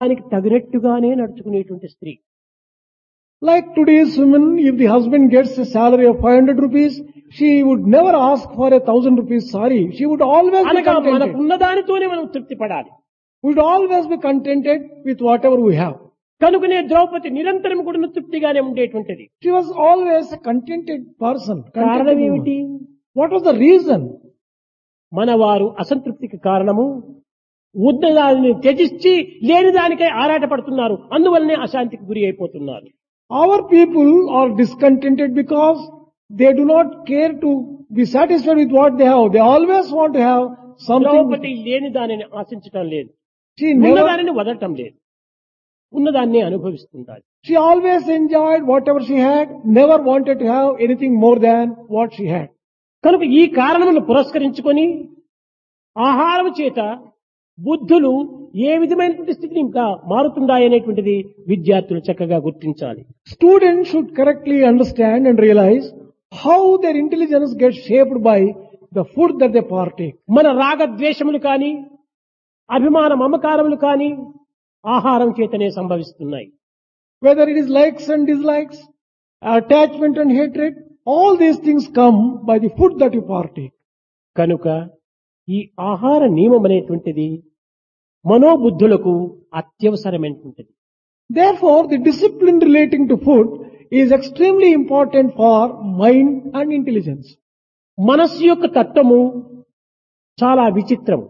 దానికి తగినట్టుగానే నడుచుకునేటువంటి స్త్రీ Like today's women, if the husband gets a salary of 500 rupees, she would never ask for a thousand rupees sari. She would always be అనగా contented. మనకున్న దానితోనే మనం తృప్తి పడాలి Would always be contented with whatever we have. కనుకనే ద్రౌపది నిరంతరం కూడా తృప్తిగానే ఉండేటువంటిది She was always a contented person. contented కారణం woman. ఏమిటి What was the reason? మన వారు అసంతృప్తికి కారణము ఉన్న దానిని త్యజించి లేని దానికై ఆరాటపడుతున్నారు అందువల్లనే అశాంతికి గురి అయిపోతున్నారు Our people are discontented because they do not care to be satisfied with what they have. They always want to have something. Draupadi లేని దానిని ఆశించటం లేదు She ఉన్న never, దానిని వదలటం లేదు ఉన్నదాన్ని అనుభవిస్తుంటారు she always enjoyed whatever she had, never wanted to have anything more than what she had. కనుక ఈ కారణమును పురస్కరించుకొని ఆహారం చేత బుద్ధులు ఏ విధమైనటువంటి స్థితిని ఇంకా మారుతుండాయనేటువంటిది విద్యార్థులు చక్కగా గుర్తించాలి Students should correctly understand and realize how their intelligence gets shaped by the food that they partake. మన రాగద్వేషములు కాని అభిమాన మమకారములు కాని ఆహారం చేతనే సంభవిస్తున్నాయి Whether it is likes and dislikes, attachment and hatred, all these things come by the food that you partake. కనుక ఈ ఆహార నియమం అనేటువంటిది మనోబుద్ధులకు అత్యవసరమైనటువంటిది Therefore, the discipline relating to food is extremely important for mind and intelligence. మనస్సు యొక్క తత్వము చాలా విచిత్రము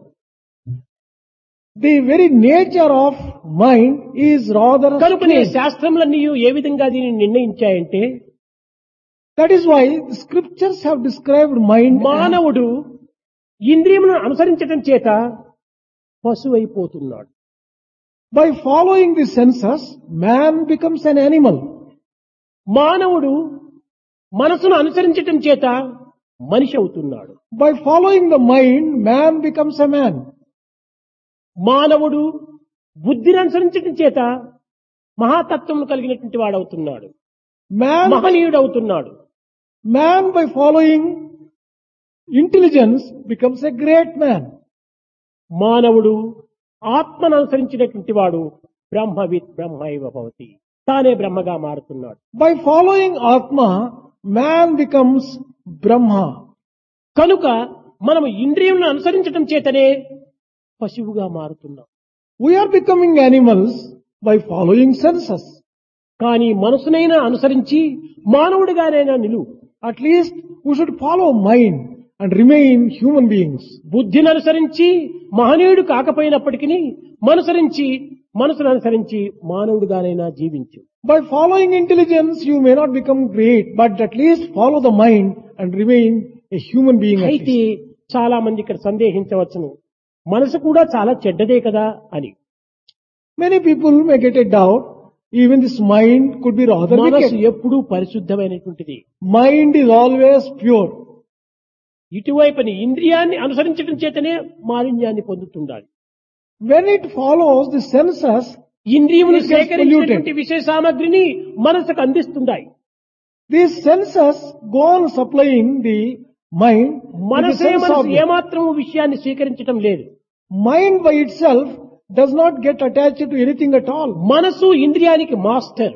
The very nature of mind is rather కనుకనే strange. శాస్త్రములన్నీ ఏ విధంగా దీనిని నిర్ణయించాయంటే That is why the scriptures have described mind as మానవుడు ఇంద్రియములను అనుసరించటం చేత పశువైపోతున్నాడు by following the senses, man becomes an animal. మానవుడు మనసును అనుసరించటం చేత మనిషి అవుతున్నాడు By following the mind, man becomes a man. మానవుడు బుద్ధిని అనుసరించటం చేత మహాతత్వం కలిగినటువంటి వాడవుతున్నాడు Man, మహనీయుడు అవుతున్నాడు man by following intelligence becomes a great man. మానవుడు ఆత్మను అనుసరించినటువంటి వాడు బ్రహ్మవిత్ బ్రహ్మైవ భవతి తానే బ్రహ్మగా మారుతున్నాడు By following Atma, man becomes Brahma. కనుక మనము ఇంద్రియములను అనుసరించటం చేతనే పశువుగా మారుతున్నాం We are becoming animals by following senses. కానీ మనసునైనా అనుసరించి మానవుడిగానైనా నిలువు At least we should follow mind and remain human beings. బుద్ధిని అనుసరించి మహనీయుడు కాకపోయినప్పటికీ మనసరించి మనసును అనుసరించి మానవుడిగానైనా జీవించు By following intelligence, you may not become great, but at least follow the mind and remain a human being. at అయితే least. చాలా మంది ఇక్కడ సందేహించవచ్చును మనసు కూడా చాలా చెడ్డదే కదా అని Many people may get a doubt, even this mind could be rather మనసు wicked. ఎప్పుడూ పరిశుద్ధమైనటువంటిది Mind is always pure. ఇటువైపుని ఇంద్రియాన్ని అనుసరించడం చేతనే మాలిన్యాన్ని పొందుతుండాలి When it follows the senses, ఇంద్రియములు It is సేకరించినటువంటి విషయ సామగ్రిని మనసుకు అందిస్తున్నాయి these senses go on supplying the mind. with the మనసే sense మనసు object. ఏమాత్రం విషయాన్ని స్వీకరించడం లేదు Mind by itself does not get attached to anything at all. మనసు ఇంద్రియానికి master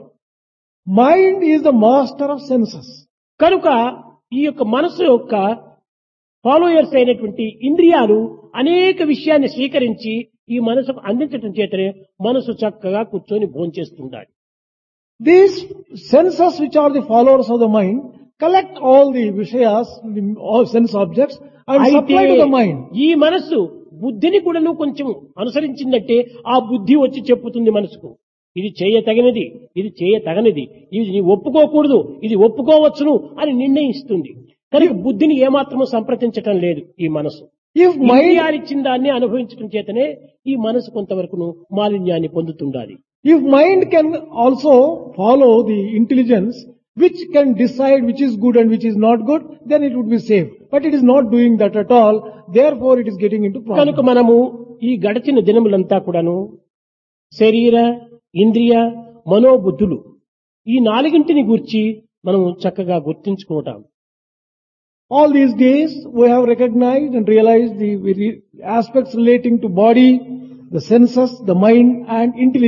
Mind is the master of senses. కనుక ఈ యొక్క మనసు యొక్క ఫాలోయర్స్ అయినటువంటి ఇంద్రియాలు అనేక విషయాన్ని స్వీకరించి ఈ మనసుకు అందించడం చేతనే మనసు చక్కగా కూర్చొని భోంచేస్తుండాలి These senses which are the followers of the mind collect all the vishayas, the all sense objects and అయితే supply to the mind. ఈ మనస్సు బుద్ధిని కూడాను కొంచెం అనుసరించిందంటే ఆ బుద్ధి వచ్చి చెప్పుతుంది మనసుకు ఇది చేయతగినది ఇది చేయతగనిది ఇది నీ ఒప్పుకోకూడదు ఇది ఒప్పుకోవచ్చును అని నిర్ణయిస్తుంది కనుక బుద్ధిని ఏమాత్రము సంప్రదించటం లేదు ఈ మనసు If mind, ఇంద్రియాలిచ్చిన దాన్ని అనుభవించడం చేతనే ఈ మనసు కొంతవరకును మాలిన్యాన్ని పొందుతుండాలి if mind can also follow the intelligence which can decide which is good and which is not good, then it would be safe. But it is not doing that at all. Therefore, it is getting into కనుక problems. మనము ఈ గడిచిన దినములంతా కూడాను శరీర ఇంద్రియ మనోబుద్ధులు ఈ నాలుగింటిని గూర్చి మనం చక్కగా గుర్తించుకుంటాం All these days, we have recognized and realized the very aspects relating to body, the senses, the mind and intelligence.